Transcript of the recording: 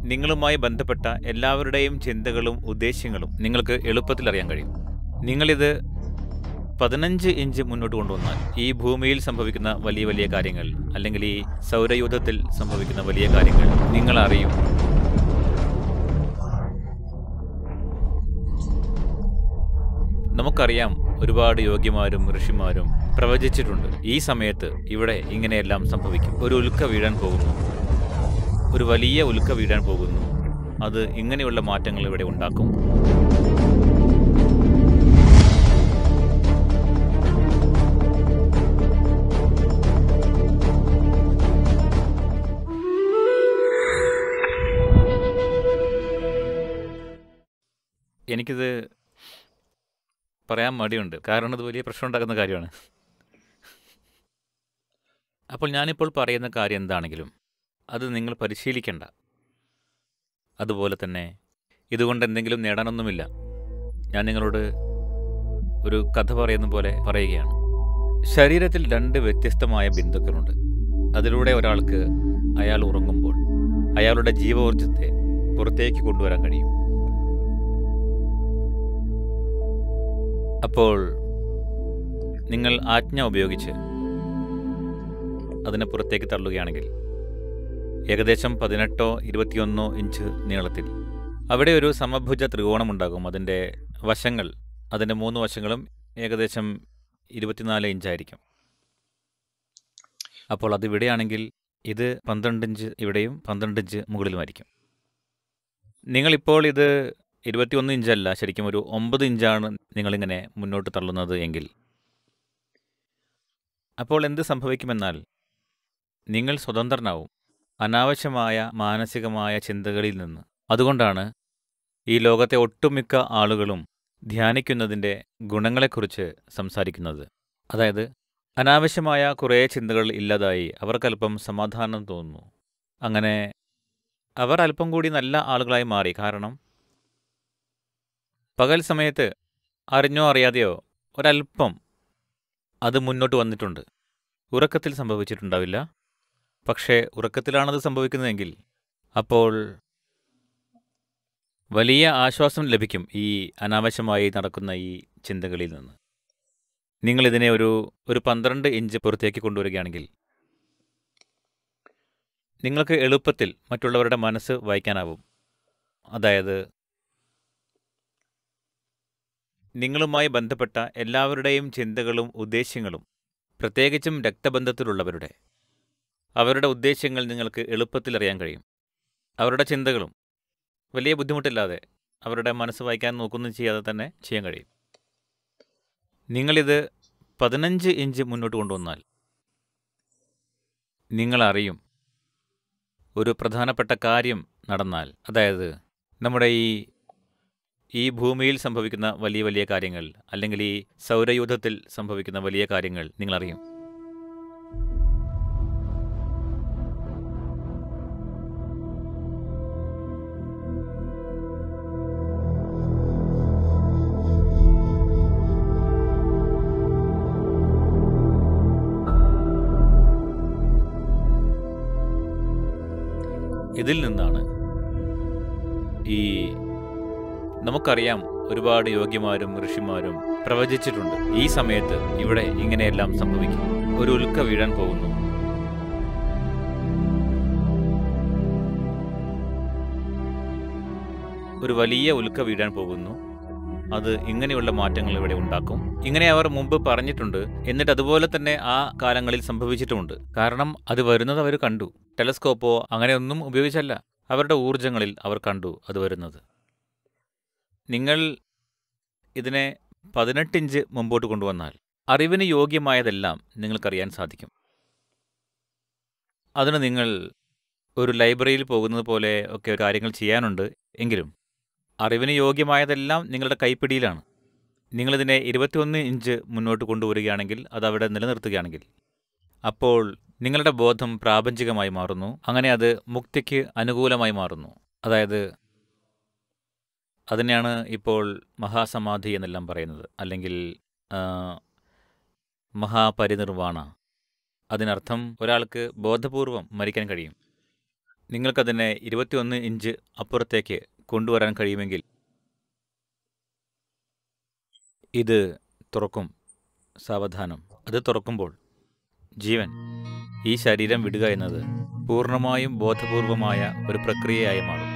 നിങ്ങളുമായി ബന്ധപ്പെട്ട എല്ലാവരുടെയും ചിന്തകളും ഉദ്ദേശ്യങ്ങളും നിങ്ങൾക്ക് എളുപ്പത്തിൽ അറിയാൻ കഴിയും നിങ്ങളിത് പതിനഞ്ച് ഇഞ്ച് മുന്നോട്ട് കൊണ്ടുവന്നാൽ ഈ ഭൂമിയിൽ സംഭവിക്കുന്ന വലിയ വലിയ കാര്യങ്ങൾ അല്ലെങ്കിൽ ഈ സൗരയൂഥത്തിൽ സംഭവിക്കുന്ന വലിയ കാര്യങ്ങൾ നിങ്ങൾ അറിയും നമുക്കറിയാം ഒരുപാട് യോഗ്യമാരും ഋഷിമാരും പ്രവചിച്ചിട്ടുണ്ട് ഈ സമയത്ത് ഇവിടെ ഇങ്ങനെയെല്ലാം സംഭവിക്കും ഒരു ഉൽക്ക വീഴാൻ പോകുന്നു ഒരു വലിയ ഉൽക്ക വീഴാൻ പോകുന്നു അത് ഇങ്ങനെയുള്ള മാറ്റങ്ങൾ ഇവിടെ ഉണ്ടാക്കും എനിക്കിത് പറയാൻ മടിയുണ്ട് കാരണം ഇത് വലിയ പ്രശ്നം ഉണ്ടാക്കുന്ന കാര്യമാണ് അപ്പോൾ ഞാനിപ്പോൾ പറയുന്ന കാര്യം എന്താണെങ്കിലും അത് നിങ്ങൾ പരിശീലിക്കേണ്ട അതുപോലെ തന്നെ ഇതുകൊണ്ട് എന്തെങ്കിലും നേടാനൊന്നുമില്ല ഞാൻ നിങ്ങളോട് ഒരു കഥ പറയുന്ന പോലെ പറയുകയാണ് ശരീരത്തിൽ രണ്ട് വ്യത്യസ്തമായ ബിന്ദുക്കളുണ്ട് അതിലൂടെ ഒരാൾക്ക് അയാൾ ഉറങ്ങുമ്പോൾ അയാളുടെ ജീവോർജത്തെ പുറത്തേക്ക് കൊണ്ടുവരാൻ കഴിയും അപ്പോൾ നിങ്ങൾ ആജ്ഞ ഉപയോഗിച്ച് അതിനെ പുറത്തേക്ക് തള്ളുകയാണെങ്കിൽ ഏകദേശം പതിനെട്ടോ ഇരുപത്തിയൊന്നോ ഇഞ്ച് നീളത്തിൽ അവിടെ ഒരു സമഭുജ ത്രികോണമുണ്ടാകും അതിൻ്റെ വശങ്ങൾ അതിൻ്റെ മൂന്ന് വശങ്ങളും ഏകദേശം ഇരുപത്തിനാല് ഇഞ്ചായിരിക്കും അപ്പോൾ അതിവിടെയാണെങ്കിൽ ഇത് പന്ത്രണ്ട് ഇഞ്ച് ഇവിടെയും പന്ത്രണ്ട് ഇഞ്ച് മുകളിലുമായിരിക്കും നിങ്ങളിപ്പോൾ ഇത് ഇരുപത്തിയൊന്ന് ഇഞ്ചല്ല ശരിക്കും ഒരു ഒമ്പത് ഇഞ്ചാണ് നിങ്ങളിങ്ങനെ മുന്നോട്ട് തള്ളുന്നത് എങ്കിൽ അപ്പോൾ എന്ത് സംഭവിക്കുമെന്നാൽ നിങ്ങൾ സ്വതന്ത്രനാവും അനാവശ്യമായ മാനസികമായ ചിന്തകളിൽ നിന്ന് അതുകൊണ്ടാണ് ഈ ലോകത്തെ ഒട്ടുമിക്ക ആളുകളും ധ്യാനിക്കുന്നതിൻ്റെ ഗുണങ്ങളെക്കുറിച്ച് സംസാരിക്കുന്നത് അതായത് അനാവശ്യമായ കുറേ ചിന്തകൾ ഇല്ലാതായി അവർക്കല്പം സമാധാനം തോന്നുന്നു അങ്ങനെ അവർ അല്പം കൂടി നല്ല ആളുകളായി മാറി കാരണം പകൽ സമയത്ത് അറിഞ്ഞോ അറിയാതെയോ ഒരല്പം അത് മുന്നോട്ട് വന്നിട്ടുണ്ട് ഉറക്കത്തിൽ സംഭവിച്ചിട്ടുണ്ടാവില്ല പക്ഷേ ഉറക്കത്തിലാണത് സംഭവിക്കുന്നതെങ്കിൽ അപ്പോൾ വലിയ ആശ്വാസം ലഭിക്കും ഈ അനാവശ്യമായി നടക്കുന്ന ഈ ചിന്തകളിൽ നിന്ന് നിങ്ങളിതിനെ ഒരു ഒരു പന്ത്രണ്ട് ഇഞ്ച് പുറത്തേക്ക് കൊണ്ടുവരികയാണെങ്കിൽ നിങ്ങൾക്ക് എളുപ്പത്തിൽ മറ്റുള്ളവരുടെ മനസ്സ് വായിക്കാനാവും അതായത് നിങ്ങളുമായി ബന്ധപ്പെട്ട എല്ലാവരുടെയും ചിന്തകളും ഉദ്ദേശ്യങ്ങളും പ്രത്യേകിച്ചും രക്തബന്ധത്തിലുള്ളവരുടെ അവരുടെ ഉദ്ദേശ്യങ്ങൾ നിങ്ങൾക്ക് എളുപ്പത്തിൽ അറിയാൻ കഴിയും അവരുടെ ചിന്തകളും വലിയ ബുദ്ധിമുട്ടില്ലാതെ അവരുടെ മനസ്സ് വായിക്കാൻ നോക്കൊന്നും ചെയ്യാതെ തന്നെ ചെയ്യാൻ കഴിയും നിങ്ങളിത് പതിനഞ്ച് ഇഞ്ച് മുന്നോട്ട് കൊണ്ടുവന്നാൽ നിങ്ങളറിയും ഒരു പ്രധാനപ്പെട്ട കാര്യം നടന്നാൽ അതായത് നമ്മുടെ ഈ ഈ ഭൂമിയിൽ സംഭവിക്കുന്ന വലിയ വലിയ കാര്യങ്ങൾ അല്ലെങ്കിൽ ഈ സൗരയൂഥത്തിൽ സംഭവിക്കുന്ന വലിയ കാര്യങ്ങൾ നിങ്ങളറിയും ഇതിൽ നിന്നാണ് ഈ നമുക്കറിയാം ഒരുപാട് യോഗ്യമാരും ഋഷിമാരും പ്രവചിച്ചിട്ടുണ്ട് ഈ സമയത്ത് ഇവിടെ ഇങ്ങനെയെല്ലാം സംഭവിക്കും ഒരു ഉൽക്ക വീഴാൻ പോകുന്നു ഒരു വലിയ ഉൽക്ക വീഴാൻ പോകുന്നു അത് ഇങ്ങനെയുള്ള മാറ്റങ്ങൾ ഇവിടെ ഉണ്ടാക്കും ഇങ്ങനെ അവർ മുമ്പ് പറഞ്ഞിട്ടുണ്ട് എന്നിട്ട് അതുപോലെ തന്നെ ആ കാലങ്ങളിൽ സംഭവിച്ചിട്ടുമുണ്ട് കാരണം അത് വരുന്നത് അവർ കണ്ടു ടെലസ്കോപ്പോ അങ്ങനെയൊന്നും ഉപയോഗിച്ചല്ല അവരുടെ ഊർജങ്ങളിൽ അവർ കണ്ടു അത് വരുന്നത് നിങ്ങൾ ഇതിനെ പതിനെട്ട് ഇഞ്ച് മുമ്പോട്ട് കൊണ്ടുവന്നാൽ അറിവിന് യോഗ്യമായതെല്ലാം നിങ്ങൾക്കറിയാൻ സാധിക്കും അതിന് നിങ്ങൾ ഒരു ലൈബ്രറിയിൽ പോകുന്നത് പോലെ ഒക്കെ കാര്യങ്ങൾ ചെയ്യാനുണ്ട് എങ്കിലും അറിവിന് യോഗ്യമായതെല്ലാം നിങ്ങളുടെ കൈപ്പിടിയിലാണ് നിങ്ങളിതിനെ ഇരുപത്തിയൊന്ന് ഇഞ്ച് മുന്നോട്ട് കൊണ്ടുവരികയാണെങ്കിൽ അത് അവിടെ നിലനിർത്തുകയാണെങ്കിൽ അപ്പോൾ നിങ്ങളുടെ ബോധം പ്രാപഞ്ചികമായി മാറുന്നു അങ്ങനെ അത് മുക്തിക്ക് അനുകൂലമായി മാറുന്നു അതായത് അതിനെയാണ് ഇപ്പോൾ മഹാസമാധി എന്നെല്ലാം പറയുന്നത് അല്ലെങ്കിൽ ആ, മഹാപരിനിർവാണ അതിനർത്ഥം ഒരാൾക്ക് ബോധപൂർവം മരിക്കാൻ കഴിയും നിങ്ങൾക്കതിനെ ഇരുപത്തിയൊന്ന് ഇഞ്ച് അപ്പുറത്തേക്ക് കൊണ്ടുവരാൻ കഴിയുമെങ്കിൽ ഇത് തുറക്കും സാവധാനം അത് തുറക്കുമ്പോൾ ജീവൻ ഈ ശരീരം വിടുക എന്നത് പൂർണ്ണമായും ബോധപൂർവമായ ഒരു പ്രക്രിയയായി മാറും